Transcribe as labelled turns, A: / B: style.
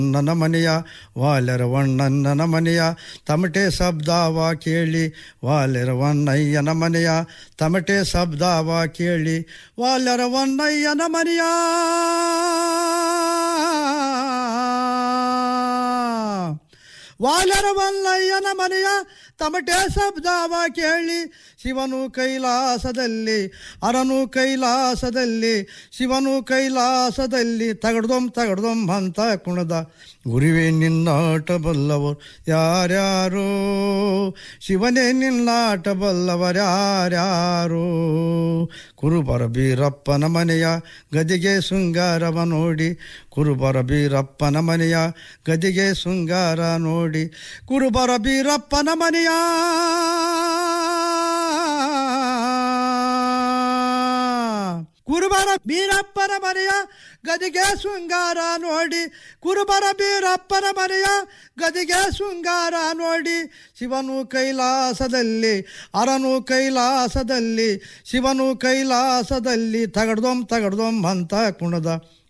A: ನನ್ನ ಮನೆಯ ವಾಲೆರವಣ್ಣನ ಮನೆಯ ತಮಟೆ ಶಬ್ದವ ಕೇಳಿ ವಾಲೆರವಣ್ಣಯ್ಯನ ಮನೆಯ ತಮಟೆ ಶಬ್ದವ ಕೇಳಿ ವಾಲೆರವಣ್ಣಯ್ಯನ ಮನೆಯ ವಾಲರವಲ್ಲಯ್ಯನ ಮನೆಯ ತಮಟೆ ಶಬ್ದವ ಕೇಳಿ ಶಿವನು ಕೈಲಾಸದಲ್ಲಿ ಅರನು ಕೈಲಾಸದಲ್ಲಿ ಶಿವನು ಕೈಲಾಸದಲ್ಲಿ ತಗಡ್ದೊಮ್ ತಗಡ್ದೊಮ್ ಅಂತ ಕುಣದ ಗುರುವೇ ನಿನ್ನಾಟ ಬಲ್ಲವರು ಯಾರ್ಯಾರೋ ಶಿವನೇ ನಿನ್ನಾಟ ಬಲ್ಲವರ್ಯಾರ್ಯಾರೋ ಕುರುಬರ ಬೀರಪ್ಪನ ಮನೆಯ ಗದಿಗೆ ಶೃಂಗಾರವ ನೋಡಿ ಕುರುಬರ ಬೀರಪ್ಪನ ಮನೆಯ ಗದಿಗೆ ಶೃಂಗಾರ ನೋಡಿ ಕುರುಬರ ಬೀರಪ್ಪನ ಮನೆಯ ಕುರುಬರ ಬೀರಪ್ಪನ ಮನೆಯ ಗದಿಗೆ ಶೃಂಗಾರ ನೋಡಿ ಕುರುಬರ ಬೀರಪ್ಪನ ಮನೆಯ ಗದಿಗೆ ಶೃಂಗಾರ ನೋಡಿ ಶಿವನು ಕೈಲಾಸದಲ್ಲಿ ಅರನು ಕೈಲಾಸದಲ್ಲಿ ಶಿವನು ಕೈಲಾಸದಲ್ಲಿ ತಗಡ್ದೊಮ್ ತಗಡ್ದೊಮ್ ಅಂತ ಕುಣದ